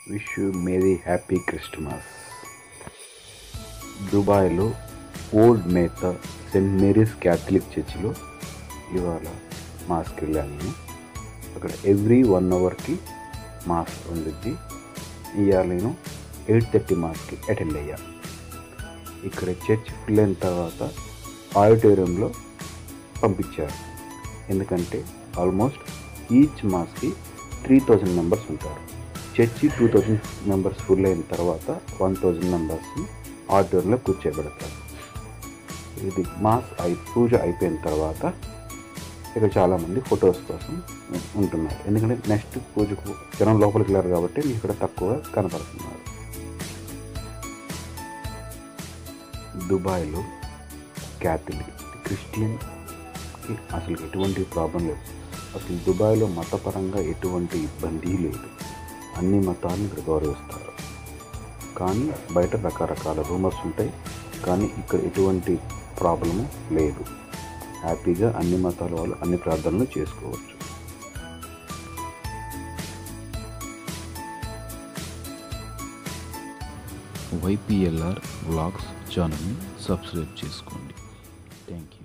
wish you merry happy Christmas దుబాయ్లో Oud Metha Saint Mary's Catholic చర్చిలో ఇవాళ మాస్కి వెళ్ళాను నేను అక్కడ ఎవ్రీ వన్ అవర్కి మాస్ ఉండిద్ది ఇవాళ నేను ఎయిట్ థర్టీ మాస్కి అటెండ్ అయ్యా ఇక్కడ చర్చ్ ఫుల్ అయిన తర్వాత ఆడిటోరియంలో పంపించారు ఎందుకంటే ఆల్మోస్ట్ ఈచ్ మాస్కి త్రీ థౌజండ్ మెంబర్స్ ఉంటారు church two thousand members full అయిన తర్వాత వన్ థౌజండ్ మెంబర్స్ని ఆడిటోరియంలో కూర్చోబెడతారు ఇది మాస్ అయి పూజ అయిపోయిన తర్వాత ఇక్కడ చాలామంది ఫొటోస్ కోసం ఉంటున్నారు ఎందుకంటే నెక్స్ట్ పూజకు జనం లోపలికి వెళ్ళారు కాబట్టి మీకు ఇక్కడ తక్కువ కనపడుతున్నారు దుబాయ్లో క్యాథలిక్ క్రిస్టియన్కి అసలు ఎటువంటి ప్రాబ్లం లేదు అసలు దుబాయ్లో మతపరంగా ఎటువంటి ఇబ్బంది లేదు అన్ని మతాలను ఇక్కడ గౌరవిస్తారు కానీ బయట రకరకాల రూమర్స్ ఉంటాయి కానీ ఇక్కడ ఎటువంటి ప్రాబ్లము లేదు హ్యాపీగా అన్ని మతాల వాళ్ళు అన్ని ప్రార్థనలు చేసుకోవచ్చు వైపిఎల్ఆర్ వ్లాగ్స్ ఛానల్ని సబ్స్క్రైబ్ చేసుకోండి థ్యాంక్ యూ